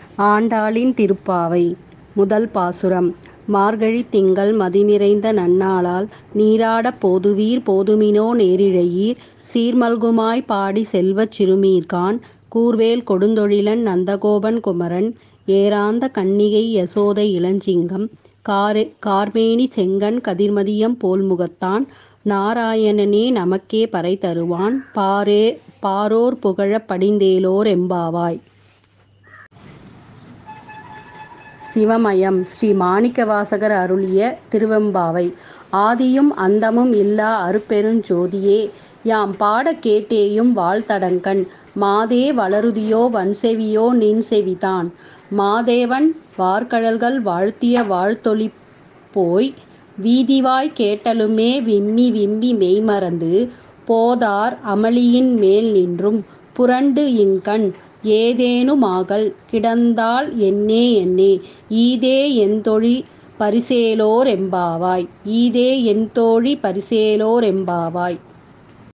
ஆண்டாளின் திருப்பாவை முதல் பாசுரம் மார்கழித் திங்கள் மதிநிறைந்த நன்னாளால் நீராடப் போதுவீர் போதுமினோ நேரிழையீர் சீர்மல்குமாய் பாடிச் செல்வச் சிறுமீர்காண் கூர்வேல் கொடுந்தொழிலன் நந்தகோபன் குமரன் ஏராந்த கன்னிகை யசோதை இளஞ்சிங்கம் கார்மேனி செங்கண் கதிர்மதியம் போல்முகத்தான் நாராயணனே நமக்கே பறை தருவான் பாரோர் புகழப் படிந்தேலோர் எம்பாவாய். சிவமயம் ஸ்ரீ மாணிக்கவாசகர் அருளிய திருவெம்பாவை ஆதியும் அந்தமும் இல்லா அருட்பெருஞ் ஜோதியே யாம் பாடக் கேட்டேயும் வாழ்த்தடங்கண் மாதே வளருதியோ வன்செவியோ நின்செவிதான் மாதேவன் வார்கழல்கள் வாழ்த்திய வாழ்த்தொலிபோய் வீதிவாய் கேட்டலுமே விம்மி விம்மி மெய்மறந்து போதார் அமளியின் மேல்நின்றும் புரண்டுஇங்ஙன் ஏதேனு மாகல் கிடந்தால் என்னே என்னே ஈதே என்தொழி பரிசேலோர் எம்பாவாய் ஈதே என்தோழி பரிசேலோர் எம்பாவாய்.